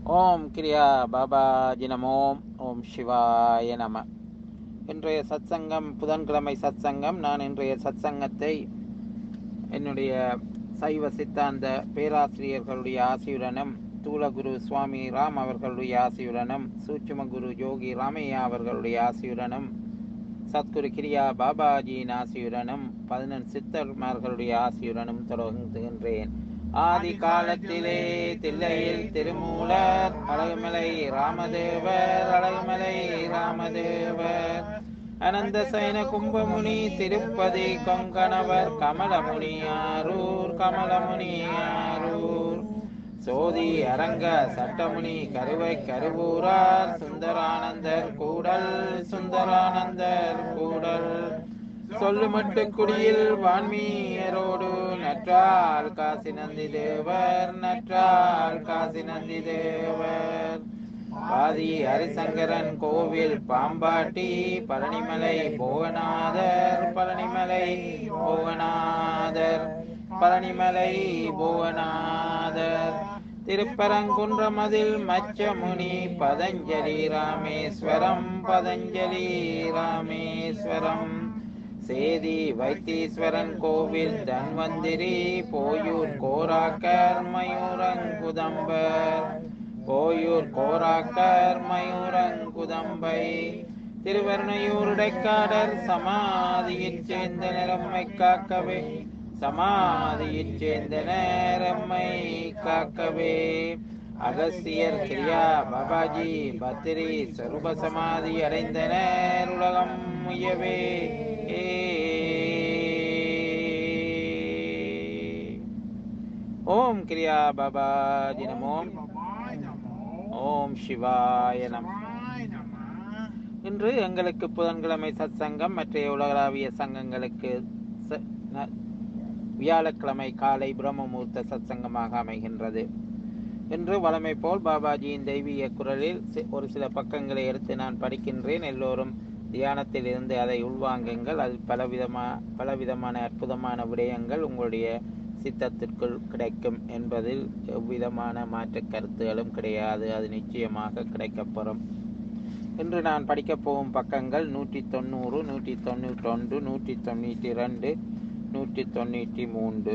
ஓம் கிரியா பாபாஜி நமோம் ஓம் சிவாய நம இன்றைய சத்சங்கம் புதன்கிழமை சத்சங்கம் நான் இன்றைய சத்சங்கத்தை என்னுடைய சைவ சித்தாந்த பேராசிரியர்களுடைய ஆசியுடனும் தூலகுரு சுவாமி ராம் அவர்களுடைய ஆசியுடனும் சூட்சும குரு யோகி ராமையா அவர்களுடைய ஆசியுடனும் சத்குரு கிரியா பாபாஜியின் ஆசியுடனும் பதினெண் சித்தர்மார்களுடைய ஆசியுடனும் தொடங்குகின்றேன் ஆதி காலத்திலே தில்லையில் திருமூலர் அழகுமலை ராமதேவர் அழகுமலை ராமதேவர் அனந்த சைன கும்பமுனி திருப்பதி கொங்கணவர் கமலமுனி ஆரூர் கமலமுனி ஆரூர் சோதி அரங்க சட்டமுனி கருவை கருவூரார் சுந்தரானந்தர் கூடல் சுந்தரானந்தர் கூடல் சொல்லுமட்டு குடியில் வான்மீயரோடு நற்றால் காசி நந்தி தேவர் நற்றால் காசி நந்தி தேவர் பாதி ஹரிசங்கரன் கோவில் பாம்பாட்டி பழனிமலை போகநாதர் பழனிமலை போகநாதர் பழனிமலை போகநாதர் திருப்பரங்குன்றமதில் மச்சமுனி பதஞ்சலி ராமேஸ்வரம் பதஞ்சலி ராமேஸ்வரம் சேதி வைத்தீஸ்வரன் கோவில் தன்வந்திரி போயூர் கோராக்கர் மயூரங்குதம்பர் போயூர் கோராக்கர் மயூரங்குதம்பை திருவர்ணையூர் இடைக்காடர் சமாதியில் சேர்ந்த நிறம்மை காக்கவே சமாதியில் சேர்ந்த நேரம்மை காக்கவே அகஸ்தியர் கிரியா பாபாஜி பத்திரி சொருப சமாதி அடைந்தனர் உலகம் முயவே ஓம் கிரியா பாபாஜி நமோம் ஓம் சிவாய நம இன்று எங்களுக்கு புதன்கிழமை சத்சங்கம் மற்ற உலகளாவிய சங்கங்களுக்கு ச- ந- வியாழக்கிழமை காலை பிரம்மமுகூர்த்த சத்சங்கமாக அமைகின்றது இன்று வழமை போல் பாபாஜியின் தெய்வீக குரலில் சி- ஒரு சில பக்கங்களை எடுத்து நான் படிக்கின்றேன் எல்லோரும் தியானத்தில் இருந்து அதை உள்வாங்குங்கள் அதில் பலவிதமா பலவிதமான அற்புதமான விடயங்கள் உங்களுடைய சித்தத்திற்குள் கிடைக்கும் என்பதில் எவ்விதமான மாற்று கருத்துகளும் கிடையாது அது நிச்சயமாக கிடைக்கப்பெறும் இன்று நான் படிக்கப் போகும் பக்கங்கள் நூற்றி தொண்ணூறு நூற்றி தொண்ணூற்றொன்று நூற்றி தொண்ணூற்றி ரெண்டு நூற்றி தொண்ணூற்றி மூன்று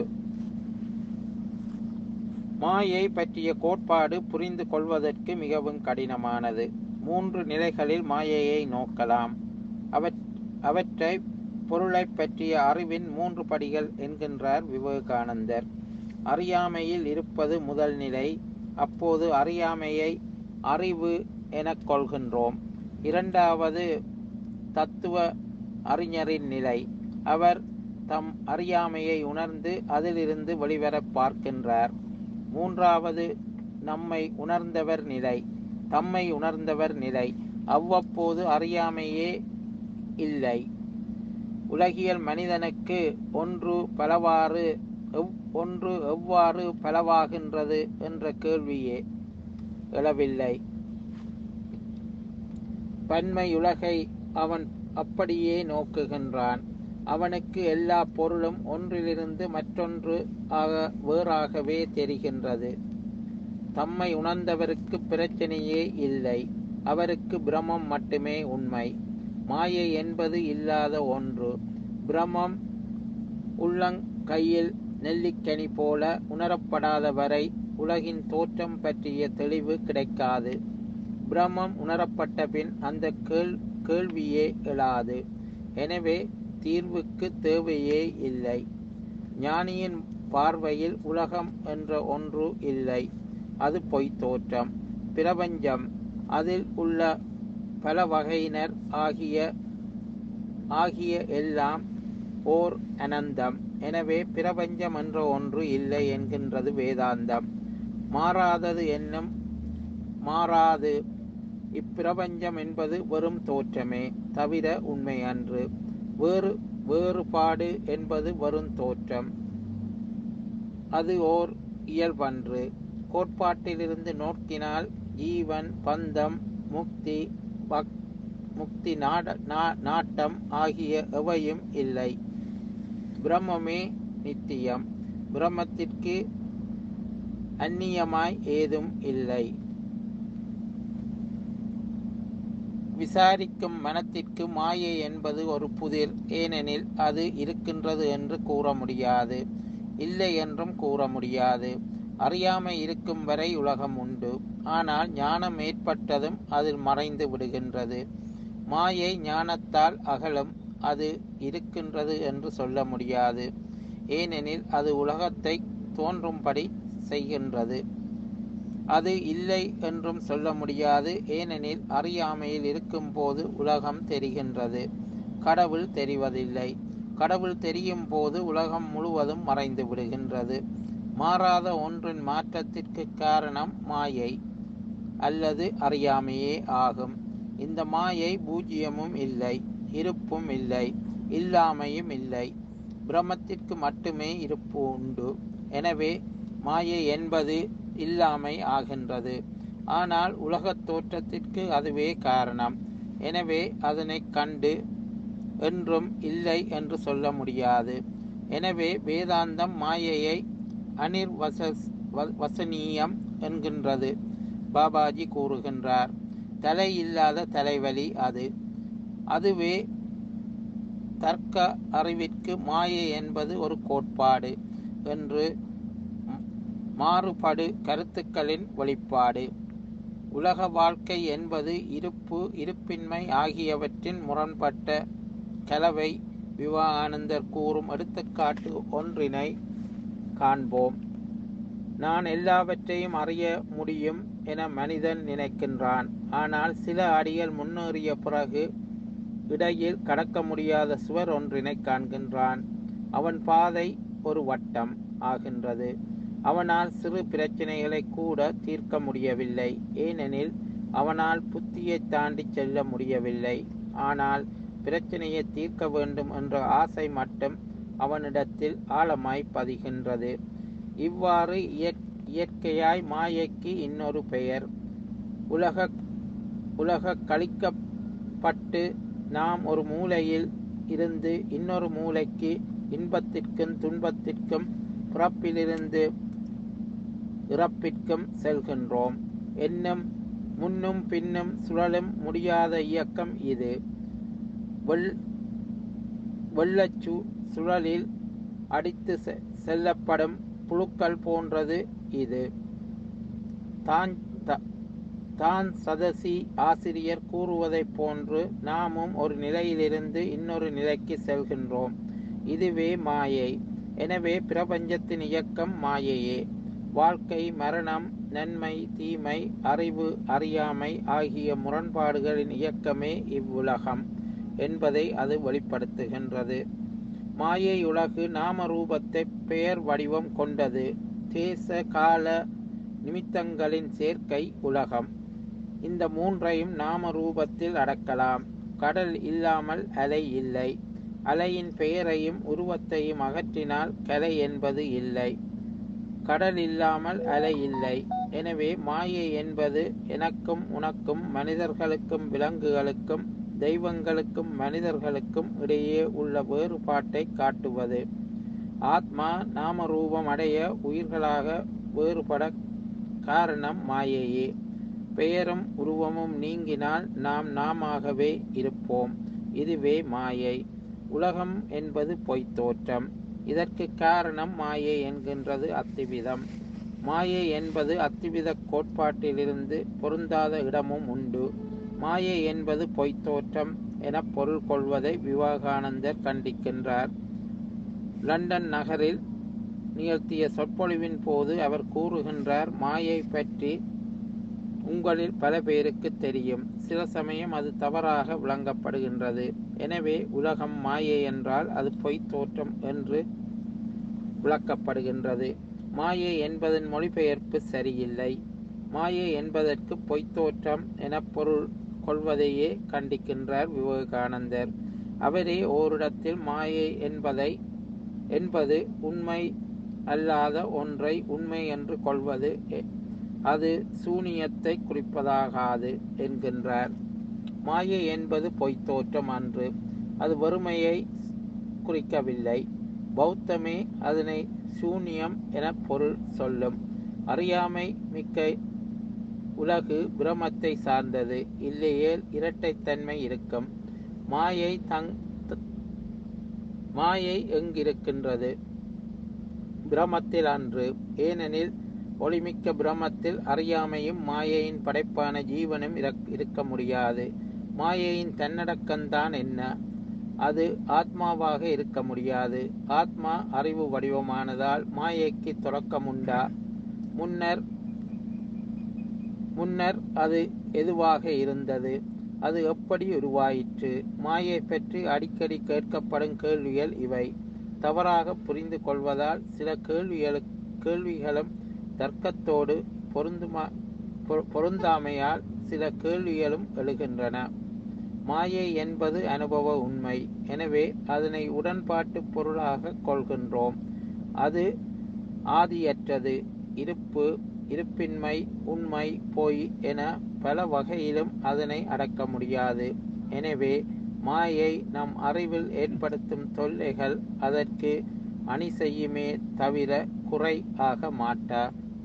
மாயை பற்றிய கோட்பாடு புரிந்து கொள்வதற்கு மிகவும் கடினமானது மூன்று நிலைகளில் மாயையை நோக்கலாம் அவற் அவற்றை பொருளைப் பற்றிய அறிவின் மூன்று படிகள் என்கின்றார் விவேகானந்தர் அறியாமையில் இருப்பது முதல் நிலை அப்போது அறியாமையை அறிவு எனக் கொள்கின்றோம் இரண்டாவது தத்துவ அறிஞரின் நிலை அவர் தம் அறியாமையை உணர்ந்து அதிலிருந்து வெளிவரப் பார்க்கின்றார் மூன்றாவது நம்மை உணர்ந்தவர் நிலை தம்மை உணர்ந்தவர் நிலை அவ்வப்போது அறியாமையே இல்லை உலகியல் மனிதனுக்கு ஒன்று பலவாறு எவ் ஒன்று எவ்வாறு பலவாகின்றது என்ற கேள்வியே எழவில்லை பன்மையுலகை அவன் அப்படியே நோக்குகின்றான் அவனுக்கு எல்லா பொருளும் ஒன்றிலிருந்து மற்றொன்று ஆக வேறாகவே தெரிகின்றது தம்மை உணர்ந்தவருக்கு பிரச்சனையே இல்லை அவருக்கு பிரமம் மட்டுமே உண்மை மாயை என்பது இல்லாத ஒன்று பிரமம் உள்ளங்கையில் நெல்லிக்கனி போல உணரப்படாத வரை உலகின் தோற்றம் பற்றிய தெளிவு கிடைக்காது பிரமம் உணரப்பட்ட பின் அந்த கேள் கேள்வியே எழாது எனவே தீர்வுக்கு தேவையே இல்லை ஞானியின் பார்வையில் உலகம் என்ற ஒன்று இல்லை அது பொய்த் தோற்றம் பிரபஞ்சம் அதில் உள்ள பல வகையினர் ஆகிய ஆகிய எல்லாம் ஓர் அனந்தம் எனவே பிரபஞ்சம் என்ற ஒன்று இல்லை என்கின்றது வேதாந்தம் மாறாதது என்னும் மாறாது இப்பிரபஞ்சம் என்பது வெறும் தோற்றமே தவிர உண்மை அன்று வேறு வேறுபாடு என்பது வெறும் தோற்றம் அது ஓர் இயல்பன்று கோட்பாட்டிலிருந்து நோக்கினால் ஜீவன் பந்தம் முக்தி பக் முக்தி நாட நா- நாட்டம் ஆகிய எவையும் இல்லை பிரம்மமே நித்தியம் பிரம்மத்திற்கு அந்நியமாய் ஏதும் இல்லை விசாரிக்கும் மனத்திற்கு மாயை என்பது ஒரு புதிர் ஏனெனில் அது இருக்கின்றது என்று கூற முடியாது இல்லை என்றும் கூற முடியாது அறியாமை இருக்கும் வரை உலகம் உண்டு ஆனால் ஞானம் ஏற்பட்டதும் அதில் மறைந்து விடுகின்றது மாயை ஞானத்தால் அகலும் அது இருக்கின்றது என்று சொல்ல முடியாது ஏனெனில் அது உலகத்தை தோன்றும்படி செய்கின்றது அது இல்லை என்றும் சொல்ல முடியாது ஏனெனில் அறியாமையில் இருக்கும்போது உலகம் தெரிகின்றது கடவுள் தெரிவதில்லை கடவுள் தெரியும் போது உலகம் முழுவதும் மறைந்து விடுகின்றது மாறாத ஒன்றின் மாற்றத்திற்கு காரணம் மாயை அல்லது அறியாமையே ஆகும் இந்த மாயை பூஜ்ஜியமும் இல்லை இருப்பும் இல்லை இல்லாமையும் இல்லை பிரம்மத்திற்கு மட்டுமே இருப்பு உண்டு எனவே மாயை என்பது இல்லாமை ஆகின்றது ஆனால் உலகத் தோற்றத்திற்கு அதுவே காரணம் எனவே அதனை கண்டு என்றும் இல்லை என்று சொல்ல முடியாது எனவே வேதாந்தம் மாயையை அனிர்வச வசனீயம் என்கின்றது பாபாஜி கூறுகின்றார் தலை இல்லாத தலைவலி அது அதுவே தர்க்க அறிவிற்கு மாயை என்பது ஒரு கோட்பாடு என்று மாறுபடு கருத்துக்களின் வெளிப்பாடு உலக வாழ்க்கை என்பது இருப்பு இருப்பின்மை ஆகியவற்றின் முரண்பட்ட கலவை விவேகானந்தர் கூறும் எடுத்துக்காட்டு ஒன்றினை காண்போம் நான் எல்லாவற்றையும் அறிய முடியும் என மனிதன் நினைக்கின்றான் ஆனால் சில அடிகள் முன்னேறிய பிறகு இடையில் கடக்க முடியாத சுவர் ஒன்றினை காண்கின்றான் அவன் பாதை ஒரு வட்டம் ஆகின்றது அவனால் சிறு பிரச்சனைகளை கூட தீர்க்க முடியவில்லை ஏனெனில் அவனால் புத்தியை தாண்டி செல்ல முடியவில்லை ஆனால் பிரச்சனையை தீர்க்க வேண்டும் என்ற ஆசை மட்டும் அவனிடத்தில் ஆழமாய் பதிகின்றது இவ்வாறு இயற்கையாய் மாயைக்கு இன்னொரு பெயர் உலக உலக கழிக்கப்பட்டு நாம் ஒரு மூலையில் இருந்து இன்னொரு மூலைக்கு இன்பத்திற்கும் துன்பத்திற்கும் பிறப்பிலிருந்து இறப்பிற்கும் செல்கின்றோம் என்னும் முன்னும் பின்னும் சுழலும் முடியாத இயக்கம் இது வெள் வெள்ளச்சு சுழலில் அடித்து செல்லப்படும் புழுக்கள் போன்றது இது தான் தான் சதசி ஆசிரியர் கூறுவதைப் போன்று நாமும் ஒரு நிலையிலிருந்து இன்னொரு நிலைக்கு செல்கின்றோம் இதுவே மாயை எனவே பிரபஞ்சத்தின் இயக்கம் மாயையே வாழ்க்கை மரணம் நன்மை தீமை அறிவு அறியாமை ஆகிய முரண்பாடுகளின் இயக்கமே இவ்வுலகம் என்பதை அது வெளிப்படுத்துகின்றது மாயை உலகு நாம ரூபத்தை பெயர் வடிவம் கொண்டது தேச கால நிமித்தங்களின் சேர்க்கை உலகம் இந்த மூன்றையும் நாம ரூபத்தில் அடக்கலாம் கடல் இல்லாமல் அலை இல்லை அலையின் பெயரையும் உருவத்தையும் அகற்றினால் கலை என்பது இல்லை கடல் இல்லாமல் அலை இல்லை எனவே மாயை என்பது எனக்கும் உனக்கும் மனிதர்களுக்கும் விலங்குகளுக்கும் தெய்வங்களுக்கும் மனிதர்களுக்கும் இடையே உள்ள வேறுபாட்டை காட்டுவது ஆத்மா நாம ரூபம் அடைய உயிர்களாக வேறுபட காரணம் மாயையே பெயரும் உருவமும் நீங்கினால் நாம் நாமாகவே இருப்போம் இதுவே மாயை உலகம் என்பது பொய்த்தோற்றம் இதற்கு காரணம் மாயை என்கின்றது அத்திவிதம் மாயை என்பது அத்திவித கோட்பாட்டிலிருந்து பொருந்தாத இடமும் உண்டு மாயை என்பது பொய்த்தோற்றம் என பொருள் கொள்வதை விவேகானந்தர் கண்டிக்கின்றார் லண்டன் நகரில் நிகழ்த்திய சொற்பொழிவின் போது அவர் கூறுகின்றார் மாயை பற்றி உங்களில் பல பேருக்கு தெரியும் சில சமயம் அது தவறாக விளங்கப்படுகின்றது எனவே உலகம் மாயை என்றால் அது பொய்த் தோற்றம் என்று விளக்கப்படுகின்றது மாயை என்பதன் மொழிபெயர்ப்பு சரியில்லை மாயை என்பதற்கு பொய்த் தோற்றம் என பொருள் கொள்வதையே கண்டிக்கின்றார் விவேகானந்தர் அவரே ஓரிடத்தில் மாயை என்பதை என்பது உண்மை அல்லாத ஒன்றை உண்மை என்று கொள்வது அது சூனியத்தை குறிப்பதாகாது என்கின்றார் மாயை என்பது பொய்த்தோற்றம் அன்று அது வறுமையை குறிக்கவில்லை பௌத்தமே அதனை சூனியம் என பொருள் சொல்லும் அறியாமை மிக்க உலகு பிரமத்தை சார்ந்தது இல்லையேல் இரட்டைத்தன்மை இருக்கும் மாயை தங் த- மாயை எங்கிருக்கின்றது பிரமத்தில் அன்று ஏனெனில் ஒளிமிக்க பிரமத்தில் அறியாமையும் மாயையின் படைப்பான ஜீவனும் இறக்- இருக்க முடியாது மாயையின் தன்னடக்கம்தான் என்ன அது ஆத்மாவாக இருக்க முடியாது ஆத்மா அறிவு வடிவமானதால் மாயைக்கு தொடக்கம் உண்டா முன்னர் முன்னர் அது எதுவாக இருந்தது அது எப்படி உருவாயிற்று மாயை பற்றி அடிக்கடி கேட்கப்படும் கேள்விகள் இவை தவறாக புரிந்து கொள்வதால் சில கேள்விகளு கேள்விகளும் தர்க்கத்தோடு பொருந்துமா பொ- பொருந்தாமையால் சில கேள்விகளும் எழுகின்றன மாயை என்பது அனுபவ உண்மை எனவே அதனை உடன்பாட்டு பொருளாக கொள்கின்றோம் அது ஆதியற்றது இருப்பு இருப்பின்மை உண்மை பொய் என பல வகையிலும் அதனை அடக்க முடியாது எனவே மாயை நம் அறிவில் ஏற்படுத்தும் தொல்லைகள் அதற்கு அணி செய்யுமே தவிர குறை ஆக மாட்டா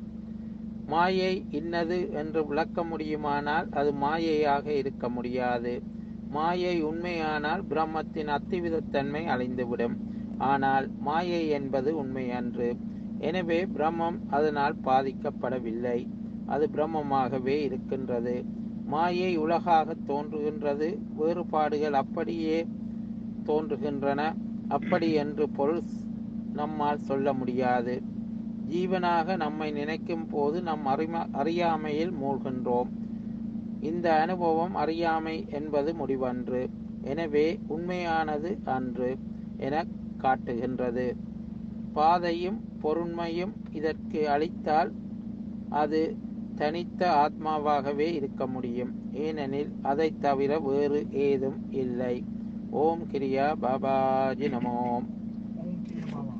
மாயை இன்னது என்று விளக்க முடியுமானால் அது மாயையாக இருக்க முடியாது மாயை உண்மையானால் பிரம்மத்தின் அத்திவிதத்தன்மை அழிந்துவிடும் ஆனால் மாயை என்பது உண்மையன்று எனவே பிரம்மம் அதனால் பாதிக்கப்படவில்லை அது பிரம்மமாகவே இருக்கின்றது மாயை உலகாக தோன்றுகின்றது வேறுபாடுகள் அப்படியே தோன்றுகின்றன அப்படி என்று பொருள் நம்மால் சொல்ல முடியாது ஜீவனாக நம்மை நினைக்கும் போது நம் அறிம அறியாமையில் மூழ்கின்றோம் இந்த அனுபவம் அறியாமை என்பது முடிவன்று எனவே உண்மையானது அன்று என காட்டுகின்றது பாதையும் பொருண்மையும் இதற்கு அளித்தால் அது தனித்த ஆத்மாவாகவே இருக்க முடியும் ஏனெனில் அதைத் தவிர வேறு ஏதும் இல்லை ஓம் கிரியா பாபாஜி நமோம் ஓம் கிரியமாவா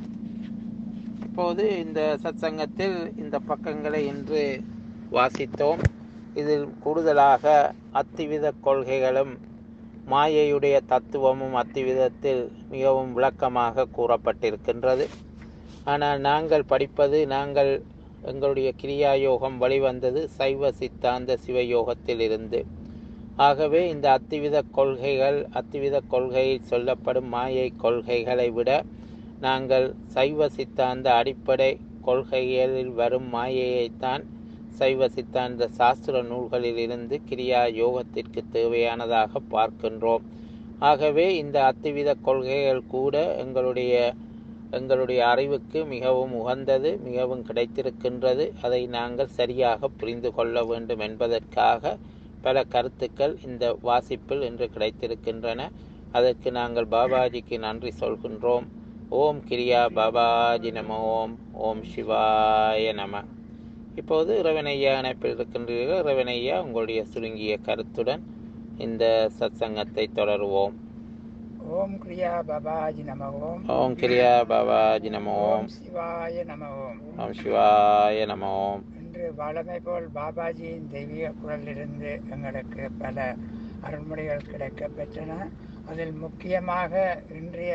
இப்போது இந்த சத்சங்கத்தில் இந்த பக்கங்களை இன்று வாசித்தோம் இதில் கூடுதலாக அத்திவித கொள்கைகளும் மாயையுடைய தத்துவமும் அத்திவிதத்தில் மிகவும் விளக்கமாக கூறப்பட்டிருக்கின்றது ஆனால் நாங்கள் படிப்பது நாங்கள் எங்களுடைய கிரியா யோகம் வழிவந்தது சைவ சித்தாந்த சிவயோகத்தில் இருந்து ஆகவே இந்த அத்திவித கொள்கைகள் அத்திவித கொள்கையில் சொல்லப்படும் மாயை கொள்கைகளை விட நாங்கள் சைவ சித்தாந்த அடிப்படை கொள்கைகளில் வரும் மாயையைத்தான் சைவ சித்தாந்த சாஸ்திர நூல்களில் இருந்து கிரியா யோகத்திற்கு தேவையானதாக பார்க்கின்றோம் ஆகவே இந்த அத்திவித கொள்கைகள் கூட எங்களுடைய எங்களுடைய அறிவுக்கு மிகவும் உகந்தது மிகவும் கிடைத்திருக்கின்றது அதை நாங்கள் சரியாக புரிந்து கொள்ள வேண்டும் என்பதற்காக பல கருத்துக்கள் இந்த வாசிப்பில் இன்று கிடைத்திருக்கின்றன அதற்கு நாங்கள் பாபாஜிக்கு நன்றி சொல்கின்றோம் ஓம் கிரியா பாபாஜி நம ஓம் ஓம் சிவாய நம இப்போது இறைவனையா இணைப்பில் இருக்கின்றீர்கள் இறைவனையா உங்களுடைய சுருங்கிய கருத்துடன் இந்த சத்சங்கத்தை தொடருவோம் ஓம் கிரியா பாபாஜி நம ஓம் ஓம் கிரியா பாபாஜி நம ஓம் ஓம் சிவாய நம ஓம் ஓம் சிவாய நம ஓம் இன்று வழமை போல் பாபாஜியின் தெய்வீக குரலிலிருந்து எங்களுக்கு பல அருள்மொழிகள் கிடைக்க பெற்றன அதில் முக்கியமாக இன்றைய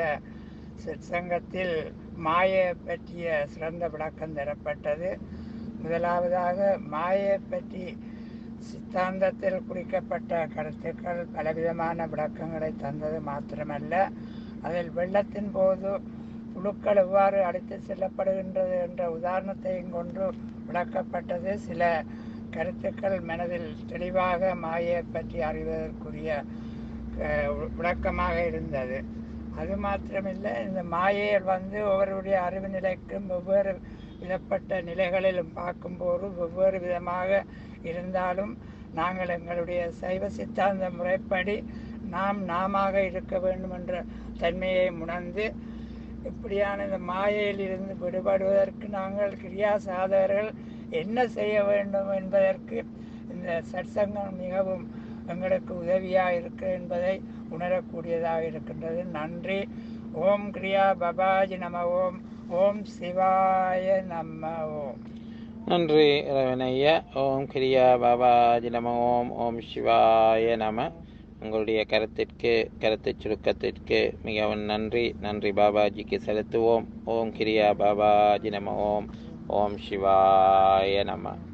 சங்கத்தில் மாயை பற்றிய சிறந்த விளக்கம் தரப்பட்டது முதலாவதாக மாயை பற்றி சித்தாந்தத்தில் குறிக்கப்பட்ட கருத்துக்கள் பலவிதமான விளக்கங்களை தந்தது மாத்திரமல்ல அதில் வெள்ளத்தின் போது புழுக்கள் எவ்வாறு அடித்து செல்லப்படுகின்றது என்ற உதாரணத்தையும் கொண்டு விளக்கப்பட்டது சில கருத்துக்கள் மனதில் தெளிவாக மாயை பற்றி அறிவதற்குரிய அஹ், விளக்கமாக இருந்தது அது மாத்திரமில்லை இந்த மாயையில் வந்து ஒவ்வொருடைய அறிவு நிலைக்கும் வெவ்வேறு விதப்பட்ட நிலைகளிலும் பார்க்கும்போது வெவ்வேறு விதமாக இருந்தாலும் நாங்கள் எங்களுடைய சைவ சித்தாந்த முறைப்படி நாம் நாமாக இருக்க வேண்டும் என்ற தன்மையை உணர்ந்து இப்படியான இந்த மாயையில் இருந்து விடுபடுவதற்கு நாங்கள் கிரியா சாதகர்கள் என்ன செய்ய வேண்டும் என்பதற்கு இந்த சற்சங்கம் மிகவும் எங்களுக்கு உதவியாக இருக்கு என்பதை உணரக்கூடியதாக இருக்கின்றது நன்றி ஓம் கிரியா பபாஜி நம ஓம் ஓம் சிவாய நம ஓம் நன்றி இறைவனையா ஓம் கிரியா பாபாஜி நம ஓம் ஓம் சிவாய நம உங்களுடைய கருத்திற்கு கருத்து சுருக்கத்திற்கு மிகவும் நன்றி நன்றி பாபாஜிக்கு செலுத்துவோம் ஓம் கிரியா பாபாஜி நம ஓம் ஓம் சிவாய நம